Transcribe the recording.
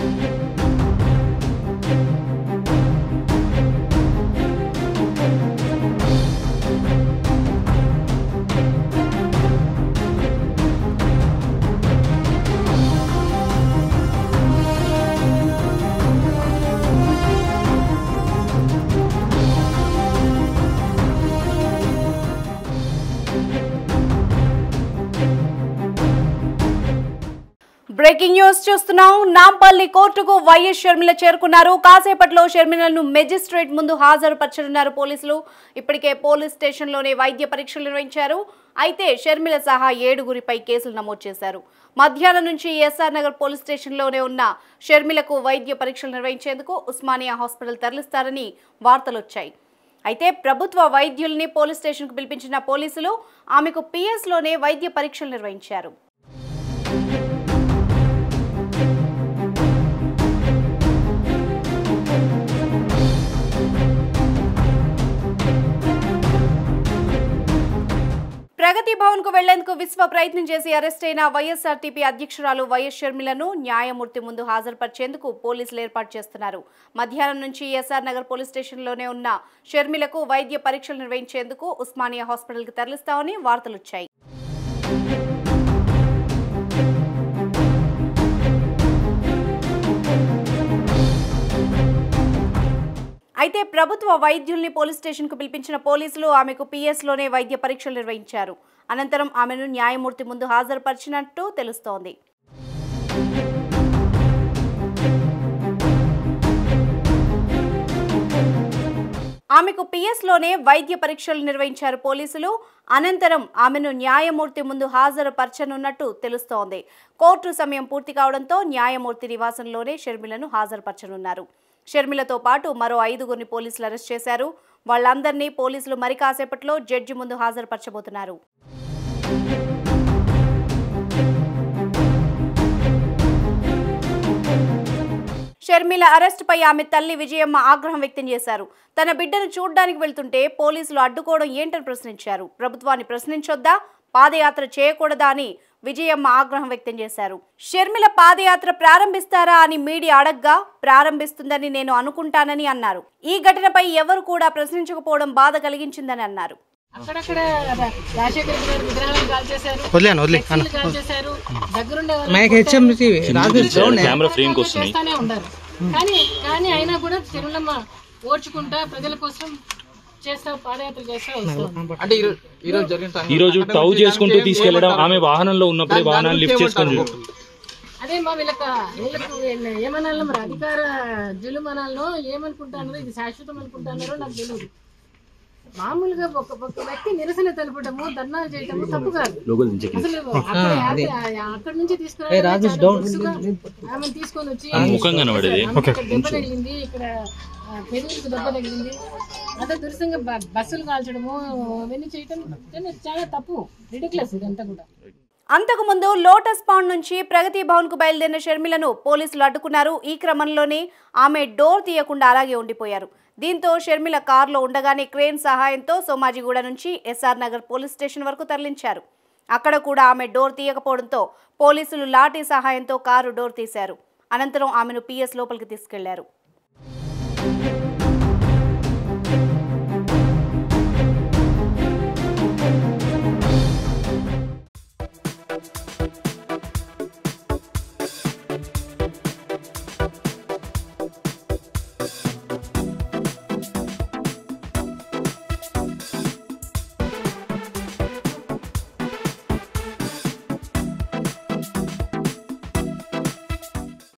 Breaking news చూస్తున్నాం నాంపల్లి కోర్టుకు YS Sharmila చేరుకున్నారు కాసేపట్లో షర్మిలను మెజిస్ట్రేట్ ముందు హాజరుపరచనున్నారు పోలీసులు ఇప్పటికే పోలీస్ స్టేషన్లోనే వైద్య పరీక్షలు నిర్వహించారు అయితే షర్మిల సహా ఏడుగురిపై కేసులు నమోదు చేశారు మధ్యాహ్నం నుంచి ఎస్ఆర్ నగర్ పోలీస్ స్టేషన్లోనే ఉన్న షర్మిలకు వైద్య పరీక్షలు నిర్వహించేందుకు ఉస్మానియా హాస్పిటల్ తరలిస్తారని వార్తలొచ్చాయి అయితే ప్రభుత్వ వైద్యుల్ని పోలీస్ స్టేషన్కు పిలిపించిన పోలీసులు ఆమెకు పిఎస్లోనే వైద్య పరీక్షలు నిర్వహించారు ప్రగతి భవన్ కు వెళ్లేందుకు విశ్వ ప్రయత్నం చేసి అరెస్ట్ అయిన వైఎస్ఆర్టీపీ అధ్యక్షురాలు వైఎస్ షర్మిలను న్యాయమూర్తి ముందు హాజరుపరిచేందుకు పోలీసులు ఏర్పాటు చేస్తున్నారు మధ్యాహ్నం నుంచి ఎస్ఆర్ నగర్ పోలీస్ స్టేషన్లోనే ఉన్న షర్మిలకు వైద్య పరీక్షలు నిర్వహించేందుకు ఉస్మానియా హాస్పిటల్కి తరలిస్తామని వార్తలొచ్చాయి అయితే ప్రభుత్వ వైద్యుల్ని పోలీస్ స్టేషన్కు పిలిపించిన పోలీసులు ఆమెకు పిఎస్లోనే వైద్య పరీక్షలు నిర్వహించారు అనంతరం ఆమెను న్యాయమూర్తి ముందు హాజరుపరిచినట్టు తెలుస్తోంది ఆమెకు పిఎస్లోనే వైద్య పరీక్షలు నిర్వహించారు పోలీసులు అనంతరం ఆమెను న్యాయమూర్తి ముందు హాజరుపరచనున్నట్టు తెలుస్తోంది కోర్టు సమయం పూర్తి కావడంతో న్యాయమూర్తి నివాసంలోనే షర్మిలను హాజరుపరచనున్నారు షర్మిలతో పాటు మరో ఐదుగురిని పోలీసులు అరెస్ట్ చేశారు వాళ్ళందరినీ పోలీసులు మరి కాసేపట్లో జడ్జి ముందు హాజరుపరచబోతున్నారు షర్మిల అరెస్టుపై ఆమె తల్లి విజయమ్మ ఆగ్రహం వ్యక్తం చేశారు తన బిడ్డను చూడ్డానికి వెళ్తుంటే పోలీసులు అడ్డుకోవడం ఏంటని ప్రశ్నించారు ప్రభుత్వాన్ని ప్రశ్నించొద్దా పాదయాత్ర చేయకూడదా అని విజయమ్మ ఆగ్రహం వ్యక్తం చేశారు షర్మిల పాదయాత్ర ప్రారంభిస్తారా అని మీడియా అడగ్గా ప్రారంభిస్తుందని నేను అనుకుంటానని అన్నారు ఈ ఘటనపై ఎవరు కూడా ప్రశ్నించకపోవడం బాధ కలిగించిందని అన్నారు అక్కడక్కడ రా- రాజశేఖర రెడ్డి గారి విగ్రహాలను కాల్ చేశారు వదిలేను వదిలే ఫ్లెక్సీలు కాల్ చేశారు దగ్గరుండే వాళ్ళని mike HMC Raju camera frame కి వస్తున్నాయి చేస్తానే ఉండారు కానీ కానీ అయినా కూడా తిరుమలమ్మ ఓర్చుకుంటా ప్రజల కోసం చేస్తా పాదయాత్ర చేస్తా వస్తుంది అంటే ఈరో- ఈరోజు జరిగిన సంఘటన- ఈ రోజు టౌ చేసుకుంటూ తీసుకెళ్లడం ఆమె వాహనంలో ఉన్నప్పుడే వాహనాన్ని లిఫ్ట్ చేసుకొని అదే మా వీళ్ళకి వీళ్ళకు వీళ్ళ ఏమనాలో మరి అధికార జులుమనాలో ఏమనుకుంటున్నారో ఇది శాశ్వతం అనుకుంటున్నారో నాకు తెలియదు మామూలుగా ఒక ఒక వ్యక్తి నిరసన తెలపడము ధర్నాలు చేయటము తప్పు కాదు అసలు అక్కడ యాత్ర- అక్కడ నుంచి తీసుకురావడం ఆమె తీసుకొని వచ్చి ముఖం కనబడేది. ఆమె ఇక్కడ దెబ్బ తగిలింది ఇక్కడ ఆ, పెదవులకు దెబ్బ తగిలింది అదే దురుసంగా బ- బస్సులు కాల్చడము అవన్నీ చేయటం కానీ చాలా తప్పు రిడిక్లెస్ ఇదంతా కూడా అంతకుముందు లోటస్ పాండ్ నుంచి ప్రగతి భవన్ కు బయలుదేరిన షర్మిలను పోలీసులు అడ్డుకున్నారు ఈ క్రమంలోనే ఆమె డోర్ తీయకుండా అలాగే ఉండిపోయారు దీంతో షర్మిల కారులో ఉండగానే క్రేన్ సహాయంతో సోమాజిగూడ నుంచి ఎస్ఆర్ నగర్ పోలీస్ స్టేషన్ వరకు తరలించారు అక్కడ కూడా ఆమె డోర్ తీయకపోవడంతో పోలీసులు లాఠీ సహాయంతో కారు డోర్ తీశారు అనంతరం ఆమెను పిఎస్ లోపలికి తీసుకెళ్లారు